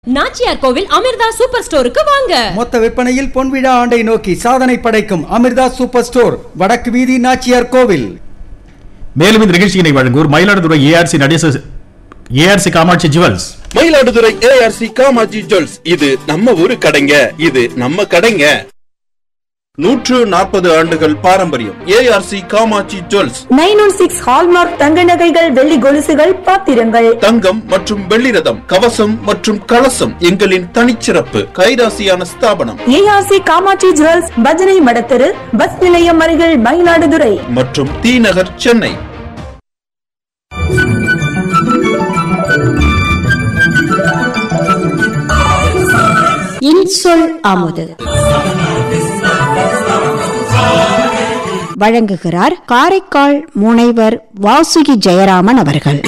Nachiyar Koil Amirtha super ஸ்டோருக்கு வாங்க மொத்த விற்பனையில் பொன்விழா ஆண்டை நோக்கி சாதனை படைக்கும் அமிர்தா சூப்பர் ஸ்டோர் வடக்கு வீதி நாச்சியார் கோவில் மேலும் இந்த நிகழ்ச்சியினை வழங்குவோர் Mayiladuthurai ARC Nadesa ARC Kamatchi jewels Mayiladuthurai ARC Kamaji jewels இது நம்ம ஊரு கடைங்க இது நம்ம கடைங்க நூற்று நாற்பது ஆண்டுகள் பாரம்பரியம் ARC Kamatchi jewels nine one six hallmark தங்க நகைகள் வெள்ளி கொலுசுகள் பாத்திரங்கள் தங்கம் மற்றும் வெள்ளி ரதம் கவசம் மற்றும் கலசம் எங்களின் தனிச்சிறப்பு கைராசியான ஸ்தாபனம் ஏஆர்சி காமாட்சி ஜுவல்ஸ் பஜனை மடத்தெரு பஸ் நிலையம் அருகில் மயிலாடுதுறை மற்றும் தீநகர் சென்னை இன்சொல் அமுது வழங்குகிறார் காரைக்கால் முனைவர் வாசுகி ஜெயராமன் அவர்கள்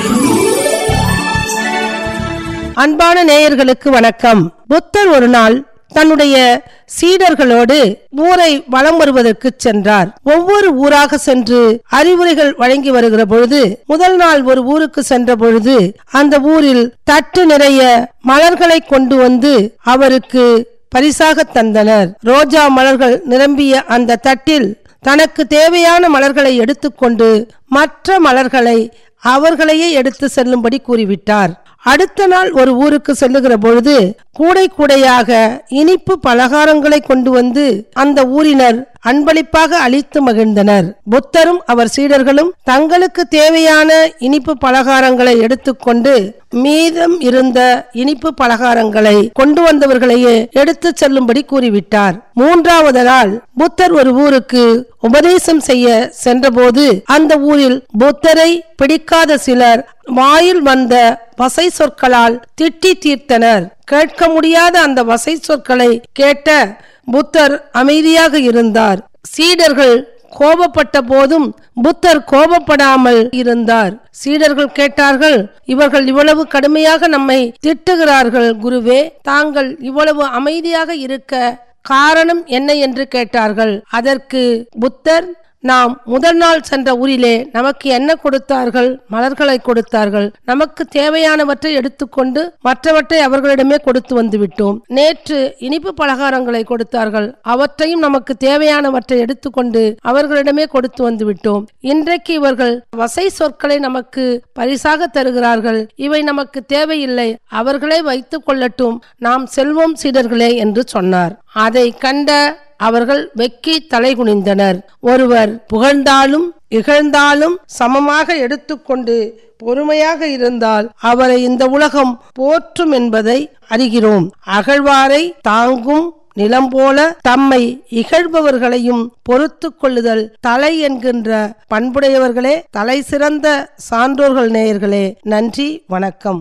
அன்பான நேயர்களுக்கு வணக்கம் புத்தர் ஒரு நாள் தன்னுடைய சீடர்களோடு ஊரை வலம் வருவதற்கு சென்றார் ஒவ்வொரு ஊராக சென்று அறிவுரைகள் வழங்கி வருகிற பொழுது முதல் நாள் ஒரு ஊருக்கு சென்ற பொழுது அந்த ஊரில் தட்டு நிறைய மலர்களை கொண்டு வந்து அவருக்கு பரிசாக தந்தனர் ரோஜா மலர்கள் நிரம்பிய அந்த தட்டில் தனக்கு தேவையான மலர்களை எடுத்துக்கொண்டு மற்ற மலர்களை அவர்களையே எடுத்து செல்லும்படி கூறிவிட்டார் அடுத்த நாள் ஒரு ஊருக்கு செல்லுகிற பொழுது கூடை கூடையாக இனிப்பு பலகாரங்களை கொண்டு வந்து அந்த ஊரினர் அன்பளிப்பாக அளித்து மகிழ்ந்தனர் புத்தரும் அவர் சீடர்களும் தங்களுக்கு தேவையான இனிப்பு பலகாரங்களை எடுத்துக்கொண்டு மீதம் இருந்த இனிப்பு பலகாரங்களை கொண்டு வந்தவர்களையே எடுத்து செல்லும்படி கூறிவிட்டார் மூன்றாவது நாள் புத்தர் ஒரு ஊருக்கு உபதேசம் செய்ய சென்றபோது அந்த ஊரில் புத்தரை பிடிக்காத சிலர் வாயில் வந்த வசை சொற்களால் திட்டி தீர்த்தனர் கேட்க முடியாத அந்த வசை சொற்களை கேட்ட புத்தர் அமைதியாக இருந்தார் சீடர்கள் கோபப்பட்ட போதும் புத்தர் கோபப்படாமல் இருந்தார் சீடர்கள் கேட்டார்கள் இவர்கள் இவ்வளவு கடுமையாக நம்மை திட்டுகிறார்கள் குருவே தாங்கள் இவ்வளவு அமைதியாக இருக்க காரணம் என்ன என்று கேட்டார்கள் அதற்கு புத்தர் நாம் முதல் நாள் சென்ற ஊரிலே நமக்கு என்ன கொடுத்தார்கள் மலர்களை கொடுத்தார்கள் நமக்கு தேவையானவற்றை எடுத்துக்கொண்டு மற்றவற்றை அவர்களிடமே கொடுத்து வந்து விட்டோம் நேற்று இனிப்பு பலகாரங்களை கொடுத்தார்கள் அவற்றையும் நமக்கு தேவையானவற்றை எடுத்துக்கொண்டு அவர்களிடமே கொடுத்து வந்து விட்டோம் இன்றைக்கு இவர்கள் வசை சொற்களை நமக்கு பரிசாக தருகிறார்கள் இவை நமக்கு தேவையில்லை அவர்களே வைத்துக் கொள்ளட்டும் நாம் செல்வோம் சீடர்களே என்று சொன்னார் அதை கண்ட அவர்கள் வெக்கி தலை குனிந்தனர் ஒருவர் புகழ்ந்தாலும் இகழ்ந்தாலும் சமமாக எடுத்துக்கொண்டு பொறுமையாக இருந்தால் அவரை இந்த உலகம் போற்றும் என்பதை அறிகிறோம் அகழ்வாரை தாங்கும் நிலம் போல தம்மை இகழ்பவர்களையும் பொறுத்து கொள்ளுதல் தலை என்கின்ற பண்புடையவர்களே தலை சிறந்த சான்றோர்கள் நேயர்களே நன்றி வணக்கம்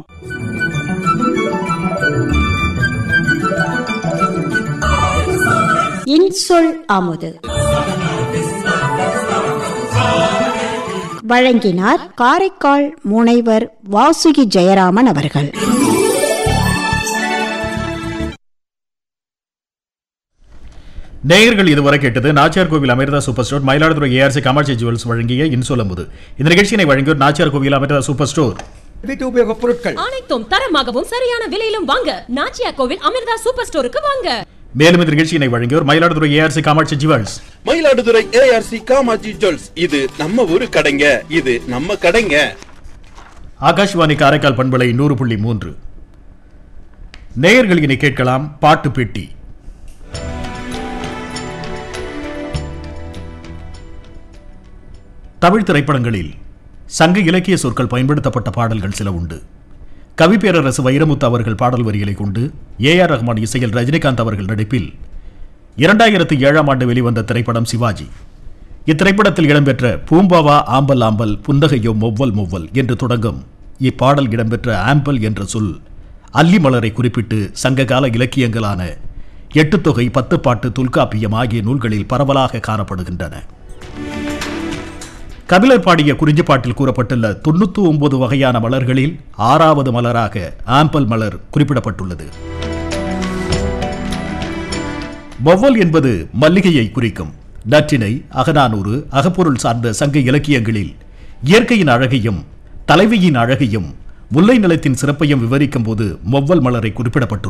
இன்சொல் அமுது வழங்கினார் காரைக்கால் முனைவர் வாசுகி ஜெயராமன் அவர்கள் நேயர்கள் இதுவரை கேட்டது Nachiyar Koil Amirtha super store Mayiladuthurai ARC Kamatchi jewels வழங்கிய இன்சொலமுது இந்த நிகழ்ச்சியினை வழங்கியோர் நாச்சியார் கோவில் அமிர்தா சூப்பர் ஸ்டோர் வீட்டு உபயோகப் பொருட்கள் அனைத்தும் தரமாகவும் சரியான விலையிலும் வாங்க நாச்சியார் கோவில் அமிர்தா சூப்பர் ஸ்டோருக்கு வாங்க மேலும் இந்த நிகழ்ச்சியினை வழங்கியோர் Mayiladuthurai ARC Kamatchi jewels Mayiladuthurai ARC Kamaji jewels இது நம்ம ஊரு கடைங்க இது நம்ம கடைங்க ஆகாஷ்வாணி காரைக்கால் பண்பலை நூறு புள்ளி மூன்று நேயர்கள் இனி கேட்கலாம் பாட்டு பெட்டி தமிழ் திரைப்படங்களில் சங்க இலக்கிய சொற்கள் பயன்படுத்தப்பட்ட பாடல்கள் சில உண்டு கவிப்பேரரசு வைரமுத்து அவர்கள் பாடல் வரிகளை கொண்டு ஏ ஆர் ரஹ்மான் இசையில் ரஜினிகாந்த் அவர்கள் நடிப்பில் இரண்டாயிரத்தி ஏழாம் ஆண்டு வெளிவந்த திரைப்படம் சிவாஜி இத்திரைப்படத்தில் இடம்பெற்ற பூம்பாவா ஆம்பல் ஆம்பல் புன்னகையோ மொவ்வல் மொவ்வல் என்று தொடங்கும் இப்பாடல் இடம்பெற்ற ஆம்பல் என்ற சொல் அல்லி மலரை குறிப்பிட்டு சங்ககால இலக்கியங்களான எட்டுத்தொகை பத்துப்பாட்டு தொல்காப்பியம் ஆகிய நூல்களில் பரவலாக காணப்படுகின்றன கபிலர் பாடிய குறிஞ்சிப்பாட்டில் கூறப்பட்டுள்ள தொண்ணூத்தி ஒன்பது வகையான மலர்களில் ஆறாவது மலராக ஆம்பல் மலர் குறிப்பிடப்பட்டுள்ளது மொவ்வல் என்பது மல்லிகையை குறிக்கும் நற்றினை அகநானூறு அகப்பொருள் சார்ந்த சங்க இலக்கியங்களில் இயற்கையின் அழகையும் தலைவியின் அழகையும் முல்லை நிலத்தின் சிறப்பையும் விவரிக்கும் போது மொவ்வல் மலரை குறிப்பிடப்பட்டுள்ளது